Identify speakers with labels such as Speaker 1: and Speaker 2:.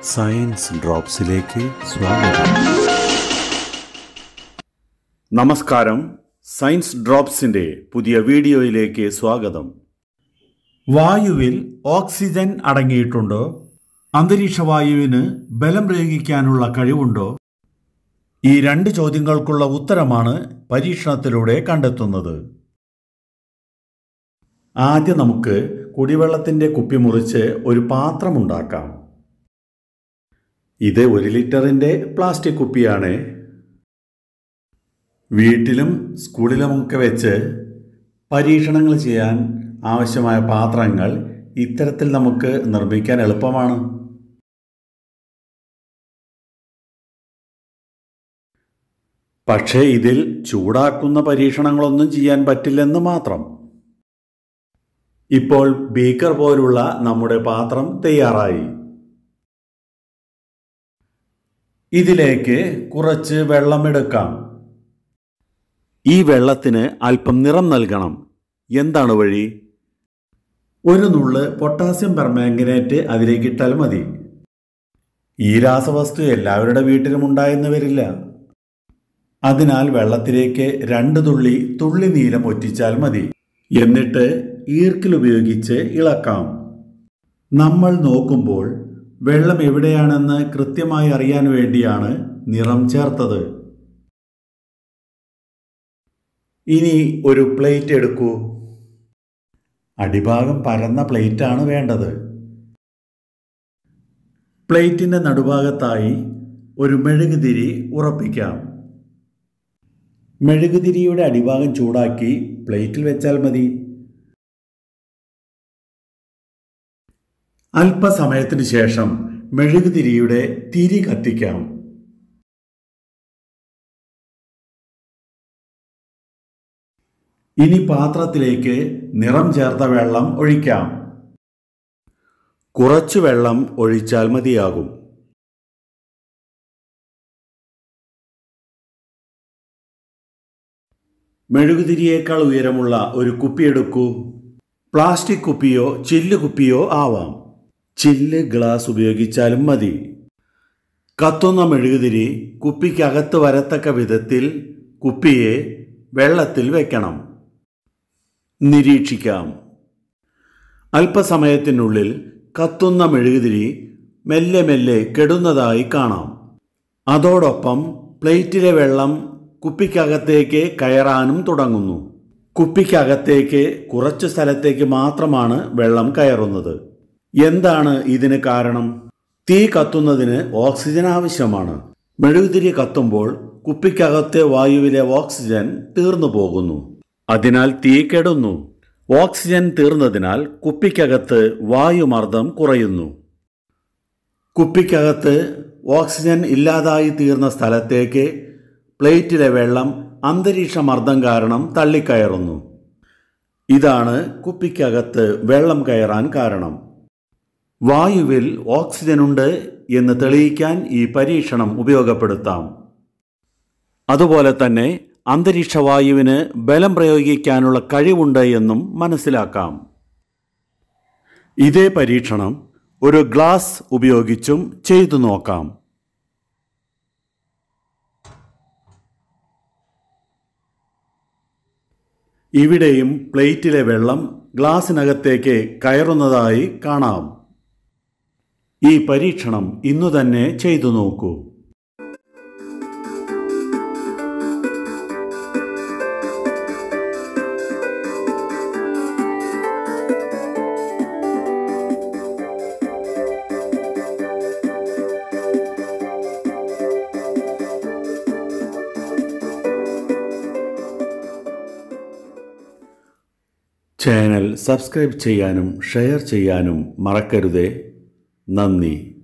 Speaker 1: science ഡ്രോപ്സിലേക്ക് സ്വാഗതം
Speaker 2: നമസ്കാരം science ഡ്രോപ്സിന്റെ പുതിയ വീഡിയോയിലേക്ക് സ്വാഗതം വായുവിൽ ഓക്സിജൻ അടങ്ങിയിട്ടുണ്ടോ അന്തരീക്ഷ വായുവിന് ബലം പ്രയോഗിക്കാനുള്ള കഴിവുണ്ടോ ഈ രണ്ട് ചോദ്യങ്ങൾക്കുള്ള ഉത്തരമാണ് പരീക്ഷണത്തിലൂടെ കണ്ടെത്തുന്നത് ആദ്യം നമുക്ക് കുടിവെള്ളത്തിന്റെ കുപ്പി മുറിച്ച് ഒരു പാത്രമുണ്ടാക്കാം ഇത് ഒരു ലിറ്ററിന്റെ പ്ലാസ്റ്റിക് കുപ്പിയാണ് വീട്ടിലും സ്കൂളിലുമൊക്കെ വെച്ച് പരീക്ഷണങ്ങൾ ചെയ്യാൻ ആവശ്യമായ പാത്രങ്ങൾ ഇത്തരത്തിൽ നമുക്ക് നിർമ്മിക്കാൻ എളുപ്പമാണ് പക്ഷേ ഇതിൽ ചൂടാക്കുന്ന പരീക്ഷണങ്ങളൊന്നും ചെയ്യാൻ പറ്റില്ലെന്ന് മാത്രം ഇപ്പോൾ ബീക്കർ പോലുള്ള നമ്മുടെ പാത്രം തയ്യാറായി ഇതിലേക്ക് കുറച്ച് വെള്ളമെടുക്കാം ഈ വെള്ളത്തിന് അല്പം നിറം നൽകണം എന്താണ് വഴി ഒരു നുള്ള് പൊട്ടാസ്യം പെർമാംഗനേറ്റ് അതിലേക്ക് ഇട്ടാൽ മതി ഈ രാസവസ്തു എല്ലാവരുടെ വീട്ടിലും ഉണ്ടായെന്ന് വരില്ല അതിനാൽ വെള്ളത്തിലേക്ക് രണ്ട് തുള്ളി തുള്ളി നീലം ഒറ്റിച്ചാൽ മതി എന്നിട്ട് ഈർക്കിൽ ഉപയോഗിച്ച് ഇളക്കാം നമ്മൾ നോക്കുമ്പോൾ വെള്ളം എവിടെയാണെന്ന് കൃത്യമായി അറിയാൻ വേണ്ടിയാണ് നിറം ചേർത്തത് ഇനി ഒരു പ്ലേറ്റ് എടുക്കൂ അടിഭാഗം പരന്ന പ്ലേറ്റാണ് വേണ്ടത് പ്ലേറ്റിന്റെ നടുഭാഗത്തായി ഒരു മെഴുകുതിരി ഉറപ്പിക്കാം മെഴുകുതിരിയുടെ അടിഭാഗം ചൂടാക്കി പ്ലേറ്റിൽ വെച്ചാൽ മതി അല്പസമയത്തിന് ശേഷം മെഴുകുതിരിയുടെ തിരി കത്തിക്കാം ഇനി പാത്രത്തിലേക്ക് നിറം ചേർത്ത വെള്ളം ഒഴിക്കാം കുറച്ചു വെള്ളം ഒഴിച്ചാൽ മതിയാകും മെഴുകുതിരിയേക്കാൾ ഉയരമുള്ള ഒരു കുപ്പിയെടുക്കൂ പ്ലാസ്റ്റിക് കുപ്പിയോ ചില്ല് കുപ്പിയോ ആവാം ചില്ല് ഗ്ലാസ് ഉപയോഗിച്ചാലും മതി കത്തുന്ന മെഴുകുതിരി കുപ്പിക്കകത്ത് വരത്തക്ക വിധത്തിൽ കുപ്പിയെ വെള്ളത്തിൽ വെക്കണം നിരീക്ഷിക്കാം അല്പസമയത്തിനുള്ളിൽ കത്തുന്ന മെഴുകുതിരി മെല്ലെ മെല്ലെ കെടുന്നതായി കാണാം അതോടൊപ്പം പ്ലേറ്റിലെ വെള്ളം കുപ്പിക്കകത്തേക്ക് കയറാനും തുടങ്ങുന്നു കുപ്പിക്കകത്തേക്ക് കുറച്ച് സ്ഥലത്തേക്ക് മാത്രമാണ് വെള്ളം കയറുന്നത് എന്താണ് ഇതിന് കാരണം തീ കത്തുന്നതിന് ഓക്സിജൻ ആവശ്യമാണ് മെഴുകുതിരി കത്തുമ്പോൾ കുപ്പിക്കകത്തെ വായുവിലെ ഓക്സിജൻ തീർന്നു പോകുന്നു അതിനാൽ തീ കെടുന്നു ഓക്സിജൻ തീർന്നതിനാൽ കുപ്പിക്കകത്ത് വായുമർദ്ദം കുറയുന്നു കുപ്പിക്കകത്ത് ഓക്സിജൻ ഇല്ലാതായി തീർന്ന സ്ഥലത്തേക്ക് പ്ലേറ്റിലെ വെള്ളം അന്തരീക്ഷ മർദ്ദം കാരണം തള്ളിക്കയറുന്നു ഇതാണ് കുപ്പിക്കകത്ത് വെള്ളം കയറാൻ കാരണം വായുവിൽ ഓക്സിജൻ ഉണ്ട് എന്ന് തെളിയിക്കാൻ ഈ പരീക്ഷണം ഉപയോഗപ്പെടുത്താം അതുപോലെ തന്നെ അന്തരീക്ഷ വായുവിന് ബലം പ്രയോഗിക്കാനുള്ള കഴിവുണ്ട് എന്നും മനസ്സിലാക്കാം ഇതേ പരീക്ഷണം ഒരു ഗ്ലാസ് ഉപയോഗിച്ചും ചെയ്തു നോക്കാം ഇവിടെയും പ്ലേറ്റിലെ വെള്ളം ഗ്ലാസിനകത്തേക്ക് കയറുന്നതായി കാണാം ഈ പരീക്ഷണം ഇന്നു തന്നെ ചെയ്തു നോക്കൂ ചാനൽ സബ്സ്ക്രൈബ് ചെയ്യാനും ഷെയർ ചെയ്യാനും മറക്കരുതേ നന്ദി